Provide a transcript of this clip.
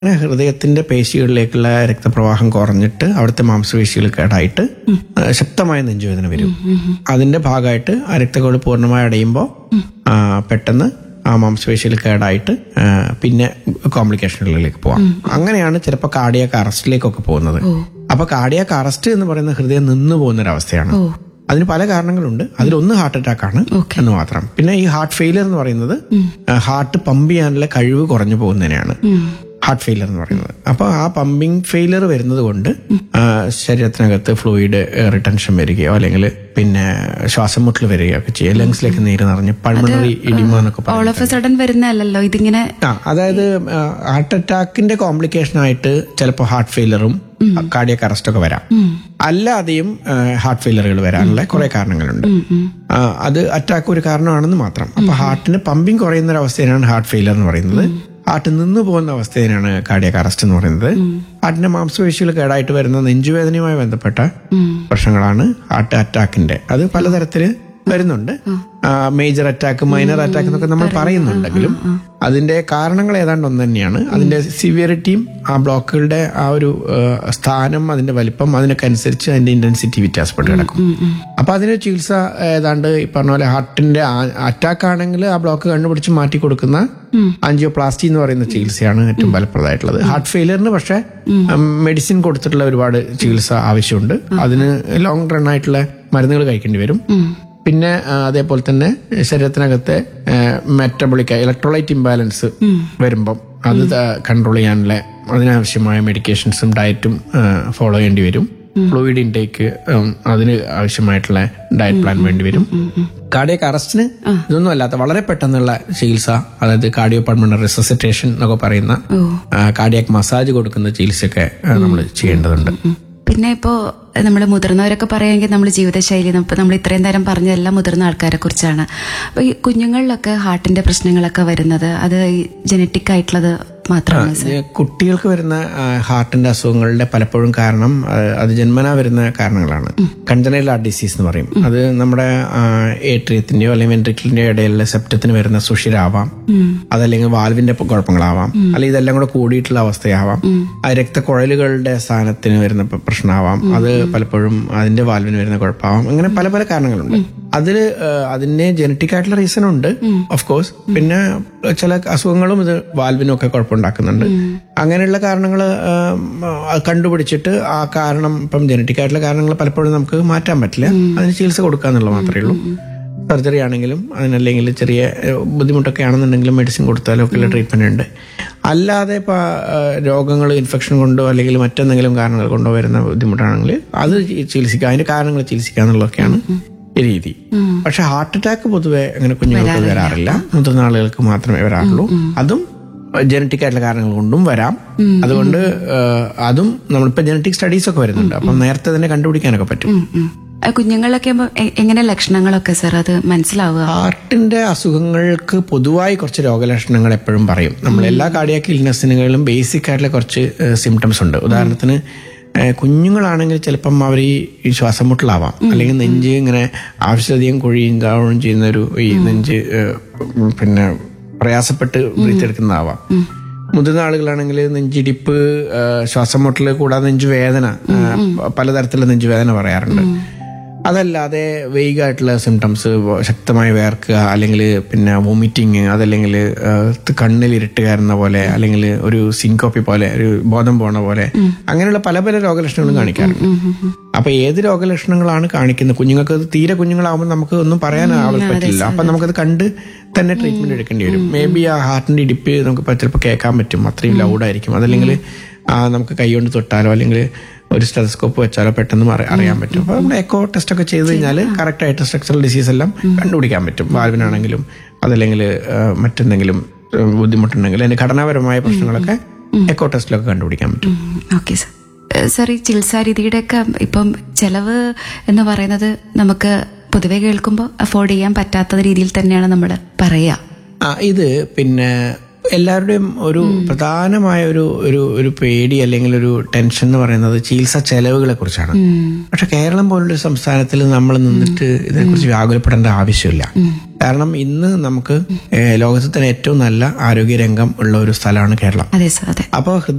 അങ്ങനെ ഹൃദയത്തിന്റെ പേശികളിലേക്കുള്ള രക്തപ്രവാഹം കുറഞ്ഞിട്ട് അവിടുത്തെ മാംസപേശികൾ കേടായിട്ട് ആ, ശക്തമായ നെഞ്ചുവേദന വരും അതിന്റെ ഭാഗമായിട്ട് ആ രക്തകോട് പൂർണ്ണമായി അടയുമ്പോൾ പെട്ടെന്ന് ആ മാംസപേശികൾ കേടായിട്ട് ആ, പിന്നെ കോംപ്ലിക്കേഷനുകളിലേക്ക് പോവാം അങ്ങനെയാണ് ചിലപ്പോൾ കാർഡിയാക്ക് അറസ്റ്റിലേക്കൊക്കെ പോകുന്നത് അപ്പൊ കാർഡിയാക്ക് അറസ്റ്റ് എന്ന് പറയുന്ന ഹൃദയം നിന്നു പോകുന്ന ഒരു അവസ്ഥയാണ് അതിന് പല കാരണങ്ങളുണ്ട് അതിലൊന്ന് ഹാർട്ട് അറ്റാക്ക് ആണ് എന്ന് മാത്രം പിന്നെ ഈ ഹാർട്ട് ഫെയിലിയർ എന്ന് പറയുന്നത് ഹാർട്ട് പമ്പ് ചെയ്യാനുള്ള കഴിവ് കുറഞ്ഞു പോകുന്നതിനെയാണ് ഹാർട്ട് ഫെയിലിയർ എന്ന് പറയുന്നത് അപ്പോൾ ആ പമ്പിങ് ഫെയിലിയർ വരുന്നത് കൊണ്ട് ആ, ശരീരത്തിനകത്ത് ഫ്ലൂയിഡ് റിട്ടൻഷൻ വരികയോ അല്ലെങ്കിൽ പിന്നെ ശ്വാസം മുട്ടൽ വരികയോ ഒക്കെ ചെയ്യുക ലങ്സിലേക്ക് നീര് നിറഞ്ഞ് പൾമണറി ഇടിമ എന്നൊക്കെ പറയും ഓൾ ഓഫ് എ സഡൻ വരുന്നതല്ലല്ലോ ഇതിങ്ങനെ ആ അതായത് ഹാർട്ട് അറ്റാക്കിന്റെ കോംപ്ലിക്കേഷൻ ആയിട്ട് ചിലപ്പോൾ ഹാർട്ട് ഫെയിലറും കാർഡിയക് അറസ്റ്റ് ഒക്കെ വരാം അല്ലാതെയും ഹാർട്ട് ഫെയിലറുകൾ വരാനുള്ള കുറെ കാരണങ്ങളുണ്ട് ആ, അത് അറ്റാക്ക് ഒരു കാരണമാണെന്ന് മാത്രം അപ്പൊ ഹാർട്ടിന് പമ്പിങ് കുറയുന്ന ഒരു അവസ്ഥയാണ് ഹാർട്ട് ഫെയിലർ എന്ന് പറയുന്നത് ഹാർട്ട് നിന്ന് പോകുന്ന അവസ്ഥയാണ് കാർഡിയക് അറസ്റ്റ് എന്ന് പറയുന്നത് ഹാർട്ടിന്റെ മാംസപേശികൾ കേടായിട്ട് വരുന്ന നെഞ്ചുവേദനയുമായി ബന്ധപ്പെട്ട പ്രശ്നങ്ങളാണ് ഹാർട്ട് അറ്റാക്കിന്റെ അത് പലതരത്തില് വരുന്നുണ്ട് മേജർ അറ്റാക്ക് മൈനർ അറ്റാക്ക് എന്നൊക്കെ നമ്മൾ പറയുന്നുണ്ടെങ്കിലും അതിന്റെ കാരണങ്ങൾ ഏതാണ്ട് ഒന്ന് തന്നെയാണ് അതിന്റെ സിവിയറിറ്റിയും ആ ബ്ലോക്കുകളുടെ ആ ഒരു ആ, സ്ഥാനം അതിന്റെ വലിപ്പം അതിനൊക്കെ അനുസരിച്ച് അതിന്റെ ഇന്റൻസിറ്റി വ്യത്യാസപ്പെട്ട് കിടക്കും അപ്പൊ അതിന് ചികിത്സ ഏതാണ്ട് ഈ പറഞ്ഞ പോലെ ഹാർട്ടിന്റെ അറ്റാക്ക് ആണെങ്കിൽ ആ ബ്ലോക്ക് കണ്ടുപിടിച്ച് മാറ്റി കൊടുക്കുന്ന ആൻജിയോപ്ലാസ്റ്റി എന്ന് പറയുന്ന ചികിത്സയാണ് ഏറ്റവും ഫലപ്രദമായിട്ടുള്ളത് ഹാർട്ട് ഫെയിലിയറിന് പക്ഷേ മെഡിസിൻ കൊടുത്തിട്ടുള്ള ഒരുപാട് ചികിത്സ ആവശ്യമുണ്ട് അതിന് ലോങ് റൺ ആയിട്ടുള്ള മരുന്നുകൾ കഴിക്കേണ്ടി വരും പിന്നെ ആ, അതേപോലെ തന്നെ ശരീരത്തിനകത്തെ മെറ്റബോളിക് ഇലക്ട്രോലൈറ്റ് ഇംബാലൻസ് വരുമ്പം അത് കൺട്രോൾ ചെയ്യാനുള്ള അതിനാവശ്യമായ മെഡിക്കേഷൻസും ഡയറ്റും ഫോളോ ചെയ്യേണ്ടി വരും ഫ്ലൂയിഡ് ഇൻടേക്ക് അതിന് ആവശ്യമായിട്ടുള്ള ഡയറ്റ് പ്ലാൻ വേണ്ടി വരും കാർഡിയക് അറസ്റ്റിന് ഇതൊന്നും അല്ലാത്ത വളരെ പെട്ടെന്നുള്ള ചികിത്സ അതായത് കാർഡിയോ പൾമണറി റിസസിറ്റേഷൻ എന്നൊക്കെ പറയുന്ന കാർഡിയാക് മസാജ് കൊടുക്കുന്ന ചികിത്സയൊക്കെ നമ്മൾ ചെയ്യേണ്ടതുണ്ട് പിന്നെ ഇപ്പോ നമ്മൾ മുതിർന്നവരൊക്കെ പറയുമെങ്കിൽ നമ്മൾ ജീവിതശൈലി ഇപ്പൊ നമ്മൾ ഇത്രയും നേരം പറഞ്ഞതെല്ലാം മുതിർന്ന ആൾക്കാരെ കുറിച്ചാണ് അപ്പൊ ഈ കുഞ്ഞുങ്ങളിലൊക്കെ ഹാർട്ടിന്റെ പ്രശ്നങ്ങളൊക്കെ വരുന്നത് അത് ജനറ്റിക് ആയിട്ടുള്ളത് മാത്രമാണ് സർ ഇത് കുട്ടികൾക്ക് വരുന്ന ആ, ഹാർട്ടിന്റെ അസുഖങ്ങളുടെ പലപ്പോഴും കാരണം ആ, അത് ജന്മനാ വരുന്ന കാരണങ്ങളാണ് കൺജനൈൽ ഹാർട്ട് ഡിസീസ് എന്ന് പറയും അത് നമ്മുടെ ഏട്രിയത്തിന്റെയോ അല്ലെങ്കിൽ വെൻട്രിക്കിളിന്റെയോ ഇടയിലുള്ള സെപ്റ്റത്തിന് വരുന്ന സുഷിരാവാം അതല്ലെങ്കിൽ വാൽവിന്റെ കുഴപ്പങ്ങളാവാം അല്ലെങ്കിൽ ഇതെല്ലാം കൂടെ കൂടിയിട്ടുള്ള അവസ്ഥയാവാം ആ രക്തക്കുഴലുകളുടെ സ്ഥാനത്തിന് വരുന്ന പ്ര- പ്രശ്നമാവാം അത് പലപ്പോഴും അതിന്റെ വാൽവിന് വരുന്ന കുഴപ്പമാവാം അങ്ങനെ പല പല കാരണങ്ങളുണ്ട് അതില് ആ, അതിന് ജനറ്റിക് ആയിട്ടുള്ള റീസൺ ഉണ്ട് ഓഫ് കോഴ്സ് പിന്നെ ചില അസുഖങ്ങളും ഇത് വാൽവിനും ഒക്കെ കുഴപ്പമുണ്ടാക്കുന്നുണ്ട് അങ്ങനെയുള്ള കാരണങ്ങൾ കണ്ടുപിടിച്ചിട്ട് ആ കാരണം ഇപ്പം ജനറ്റിക് ആയിട്ടുള്ള കാരണങ്ങൾ പലപ്പോഴും നമുക്ക് മാറ്റാൻ പറ്റില്ല അതിന് ചികിത്സ കൊടുക്കുക എന്നുള്ളത് മാത്രമേ ഉള്ളൂ സർജറി ആണെങ്കിലും അതിനല്ലെങ്കിൽ ചെറിയ ബുദ്ധിമുട്ടൊക്കെ ആണെന്നുണ്ടെങ്കിലും മെഡിസിൻ കൊടുത്താലും ഒക്കെ ട്രീറ്റ്മെന്റ് ഉണ്ട് അല്ലാതെ ഇപ്പൊ രോഗങ്ങൾ ഇൻഫെക്ഷൻ കൊണ്ടോ അല്ലെങ്കിൽ മറ്റെന്തെങ്കിലും കാരണങ്ങൾ കൊണ്ടോ വരുന്ന ബുദ്ധിമുട്ടാണെങ്കിൽ അത് ചി- ചികിത്സിക്കുക അതിന്റെ കാരണങ്ങൾ ചികിത്സിക്കുക എന്നുള്ളതൊക്കെയാണ് ഈ രീതി പക്ഷെ ഹാർട്ട് അറ്റാക്ക് പൊതുവെ അങ്ങനെ കുഞ്ഞുങ്ങൾക്ക് വരാറില്ല മുതിർന്ന ആളുകൾക്ക് മാത്രമേ വരാറുള്ളൂ അതും ജനറ്റിക് ആയിട്ടുള്ള കാരണങ്ങൾ കൊണ്ടും വരാം അതുകൊണ്ട് ഏഹ്, അതും നമ്മളിപ്പോ ജനറ്റിക് സ്റ്റഡീസ് ഒക്കെ വരുന്നുണ്ട് അപ്പം നേരത്തെ തന്നെ കണ്ടുപിടിക്കാനൊക്കെ പറ്റും ഉം, ഉം. ആ കുഞ്ഞുങ്ങളിലൊക്കെ ആകുമ്പോ എ- എങ്ങനെ ലക്ഷണങ്ങളൊക്കെ സർ അത് മനസ്സിലാവുക ഹാർട്ടിന്റെ അസുഖങ്ങൾക്ക് പൊതുവായി കുറച്ച് രോഗലക്ഷണങ്ങൾ എപ്പോഴും പറയും നമ്മൾ എല്ലാ കാർഡിയാക് ഇൽനെസ്സിനുകളിലും ബേസിക് ആയിട്ടുള്ള കുറച്ച് സിംറ്റംസ് ഉണ്ട് ഉദാഹരണത്തിന് ഏഹ്, കുഞ്ഞുങ്ങളാണെങ്കിൽ ചിലപ്പം അവർ ഈ ശ്വാസം മുട്ടലാവാം അല്ലെങ്കിൽ നെഞ്ച് ഇങ്ങനെ ആവശ്യധികം കുഴിയും താഴുകയും ചെയ്യുന്ന ഒരു ഈ നെഞ്ച് ഏഹ്, പിന്നെ പ്രയാസപ്പെട്ട് ബ്രീത്തെടുക്കുന്നതാവാം മുതിർന്ന ആളുകളാണെങ്കിൽ നെഞ്ചിടിപ്പ് ഏഹ്, ശ്വാസം മുട്ടൽ കൂടാതെ നെഞ്ചുവേദന ഏഹ്, പലതരത്തിലുള്ള നെഞ്ചുവേദന പറയാറുണ്ട് അതല്ലാതെ വെയ്ഗായിട്ടുള്ള സിംറ്റംസ് ശക്തമായി വേർക്കുക അല്ലെങ്കിൽ പിന്നെ വോമിറ്റിങ് അതല്ലെങ്കിൽ കണ്ണിൽ ഇരുട്ട് കയറുന്ന പോലെ അല്ലെങ്കിൽ ഒരു സിങ്കോപ്പി പോലെ ഒരു ബോധം പോണ പോലെ അങ്ങനെയുള്ള പല പല രോഗലക്ഷണങ്ങളും കാണിക്കാറുണ്ട് അപ്പൊ ഏത് രോഗലക്ഷണങ്ങളാണ് കാണിക്കുന്നത് കുഞ്ഞുങ്ങൾക്ക് അത് തീരെ കുഞ്ഞുങ്ങളാവുമ്പോൾ നമുക്ക് ഒന്നും പറയാനാവാൻ പറ്റില്ല അപ്പൊ നമുക്കത് കണ്ട് തന്നെ ട്രീറ്റ്മെന്റ് എടുക്കേണ്ടി വരും മേ ബി ആ ഹാർട്ടിന്റെ ഇടിപ്പ് നമുക്ക് ചിലപ്പോൾ കേൾക്കാൻ പറ്റും അത്രയും ലൗഡായിരിക്കും അതല്ലെങ്കിൽ ആ, നമുക്ക് കൈകൊണ്ട് തൊട്ടാലോ അല്ലെങ്കിൽ ഒരു സ്റ്റെതസ്കോപ്പ് വെച്ചാലോ പെട്ടെന്ന് മറി- അറിയാൻ പറ്റും അപ്പോൾ നമ്മൾ എക്കോ ടെസ്റ്റ് ഒക്കെ ചെയ്ത് കഴിഞ്ഞാൽ കറക്റ്റ് ആയിട്ട് സ്ട്രക്ചറൽ ഡിസീസ് എല്ലാം കണ്ടുപിടിക്കാൻ പറ്റും വാൽവിനാണെങ്കിലും അതല്ലെങ്കിൽ ആ, മറ്റെന്തെങ്കിലും ആ, ബുദ്ധിമുട്ടുണ്ടെങ്കിൽ അതിന്റെ ഘടനാപരമായ പ്രശ്നങ്ങളൊക്കെ എക്കോ ടെസ്റ്റിലൊക്കെ കണ്ടുപിടിക്കാൻ പറ്റും ഓക്കെ സർ സർ ഈ ചികിത്സാ രീതിയുടെയൊക്കെ ഇപ്പം ചെലവ് എന്ന് പറയുന്നത് നമുക്ക് പൊതുവെ കേൾക്കുമ്പോൾ അഫോർഡ് ചെയ്യാൻ പറ്റാത്ത രീതിയിൽ തന്നെയാണ് നമ്മൾ പറയുക ആ ഇത് പിന്നെ എല്ലാവരുടെയും ഒരു പ്രധാനമായ ഒരു ഒരു ഒരു പേടി അല്ലെങ്കിൽ ഒരു ടെൻഷൻ എന്ന് പറയുന്നത് ചികിത്സാ ചെലവുകളെ കുറിച്ചാണ് പക്ഷെ കേരളം പോലുള്ള ഒരു സംസ്ഥാനത്തിൽ നമ്മൾ നിന്നിട്ട് ഇതിനെക്കുറിച്ച് വ്യാകുലപ്പെടേണ്ട ആവശ്യമില്ല കാരണം ഇന്ന് നമുക്ക് ഏഹ്, ലോകത്തിൽ തന്നെ ഏറ്റവും നല്ല ആരോഗ്യരംഗം ഉള്ള ഒരു സ്ഥലമാണ് കേരളം അതെ സർ അതെ അപ്പോൾ